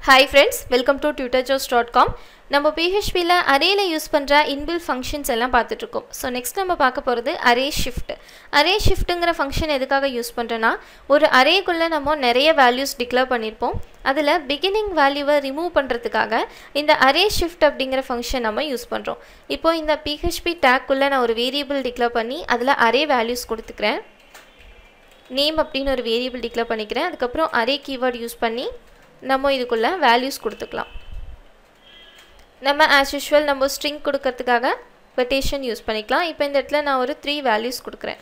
hi friends welcome to Tutor Joes dot com நம்ம பிஹெச்பியில் அரேயில் use பண்ணுற இன்பில் ஃபங்க்ஷன்ஸ் எல்லாம் பார்த்துட்ருக்கோம் ஸோ நெக்ஸ்ட் நம்ம பார்க்க போகிறது அரே ஷிஃப்ட் அரே ஷிஃப்ட்டுங்கிற ஃபங்க்ஷன் எதுக்காக யூஸ் பண்ணுறோன்னா ஒரு அரேக்குள்ளே நம்ம நிறைய வேல்யூஸ் டிக்ளேர் பண்ணியிருப்போம் அதில் பிகினிங் வேல்யூவை ரிமூவ் பண்ணுறதுக்காக இந்த அரே ஷிஃப்ட் அப்படிங்கிற ஃபங்க்ஷன் நம்ம யூஸ் பண்ணுறோம் இப்போது இந்த பிஹெச்பி டேக்குள்ளே நான் ஒரு வேரியபிள் டிக்ளேர் பண்ணி அதில் அரே வேல்யூஸ் கொடுத்துக்கிறேன் நேம் அப்படின்னு ஒரு வேரியபிள் டிக்ளேர் பண்ணிக்கிறேன் அதுக்கப்புறம் அரே கீவேர்ட் யூஸ் பண்ணி நம்ம இதுக்குள்ளே வேல்யூஸ் கொடுத்துக்கலாம் நம்ம ஆஸ் யூஷுவல் நம்ம ஸ்ட்ரிங் கொடுக்கறதுக்காக கொட்டேஷன் யூஸ் பண்ணிக்கலாம் இப்போ இந்த இடத்துல நான் ஒரு த்ரீ வேல்யூஸ் கொடுக்குறேன்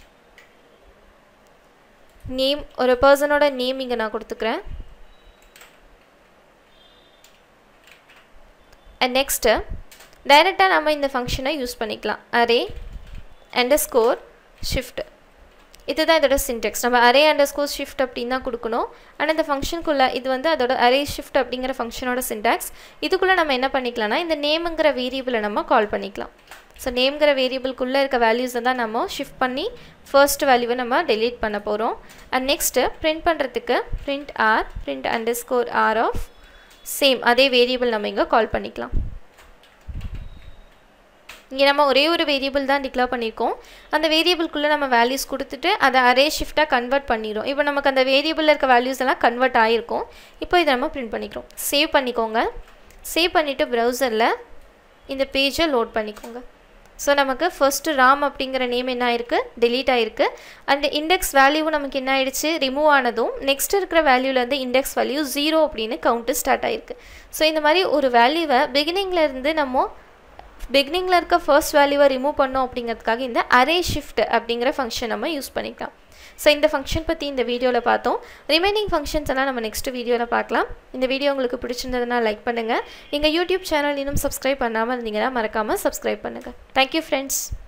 நேம் ஒரு பர்சனோட நேம் இங்கே நான் கொடுத்துக்கிறேன் அண்ட் நெக்ஸ்ட்டு டைரெக்டாக நம்ம இந்த ஃபங்க்ஷனை யூஸ் பண்ணிக்கலாம் அரே அண்டர் ஸ்கோர் ஷிஃப்ட் இதுதான் இதோட சின்டெக்ஸ் நம்ம அரே அண்டர் ஸ்கோர் ஷிஃப்ட் அப்படின்னு தான் கொடுக்கணும் ஆனால் இந்த ஃபங்க்ஷனுக்குள்ளே இது வந்து அதோட அரே ஷிஃப்ட் அப்படிங்கிற ஃபங்க்ஷனோட சின்டாக்ஸ் இதுக்குள்ளே நம்ம என்ன பண்ணிக்கலாம்னா இந்த நேமுங்கிற வேரியபிளை நம்ம கால் பண்ணிக்கலாம் ஸோ நேம்ங்கிற வேரியபிள்குள்ளே இருக்க வேல்யூஸை தான் நம்ம ஷிஃப்ட் பண்ணி ஃபர்ஸ்ட் வேல்யூவை நம்ம டெலீட் பண்ண போகிறோம் அண்ட் நெக்ஸ்ட்டு பிரிண்ட் பண்ணுறதுக்கு print r print under score r of same அதே வேரியபிள் நம்ம இங்கே கால் பண்ணிக்கலாம் இங்கே நம்ம ஒரே ஒரு வேரியபிள் தான் டிக்ளேர் பண்ணியிருக்கோம் அந்த வேரியபிள்குள்ளே நம்ம வேல்யூஸ் கொடுத்துட்டு அதை அரே ஷிஃப்டாக கன்வெர்ட் பண்ணிடும் இப்போ நமக்கு அந்த வேரியபிளில் இருக்க வேல்யூஸ் எல்லாம் கன்வெர்ட் ஆகிருக்கும் இப்போ இதை நம்ம பிரிண்ட் பண்ணிக்கிறோம் சேவ் பண்ணிக்கோங்க சேவ் பண்ணிவிட்டு ப்ரௌசரில் இந்த பேஜை லோட் பண்ணிக்கோங்க ஸோ நமக்கு ஃபர்ஸ்ட்டு ராம் அப்படிங்கிற நேம் என்ன ஆயிருக்கு டெலீட் ஆகிருக்கு அந்த இண்டெக்ஸ் வேல்யூவும் நமக்கு என்ன ஆயிடுச்சு ரிமூவ் ஆனதும் நெக்ஸ்ட் இருக்கிற வேல்யூலேருந்து இண்டெக்ஸ் வேல்யூ ஜீரோ அப்படின்னு கவுண்ட்டு ஸ்டார்ட் ஆகிருக்கு ஸோ இந்த மாதிரி ஒரு வேல்யூவை பிகினிங்லேருந்து நம்ம பிகினிங்கில் இருக்க ஃபர்ஸ்ட் வேல்யூவை ரிமூவ் பண்ணோம் அப்படிங்கிறதுக்காக இந்த அரே ஷிஃப்ட் அப்படிங்கிற ஃபங்க்ஷன் நம்ம யூஸ் பண்ணிக்கலாம் ஸோ இந்த ஃபங்க்ஷன் பற்றி இந்த வீடியோவில் பார்த்தோம் ரிமைனிங் ஃபங்க்ஷன்ஸ் எல்லாம் நம்ம நெக்ஸ்ட் வீடியோவில் பார்க்கலாம் இந்த வீடியோ உங்களுக்கு பிடிச்சிருந்ததுன்னா லைக் பண்ணுங்கள் எங்கள் யூடியூப் சேனல் இன்னும் சப்ஸ்கிரைப் பண்ணாமல் இருந்தீங்கன்னா மறக்காமல் சப்ஸ்கிரைப் பண்ணுங்கள் தேங்க்யூ ஃப்ரெண்ட்ஸ்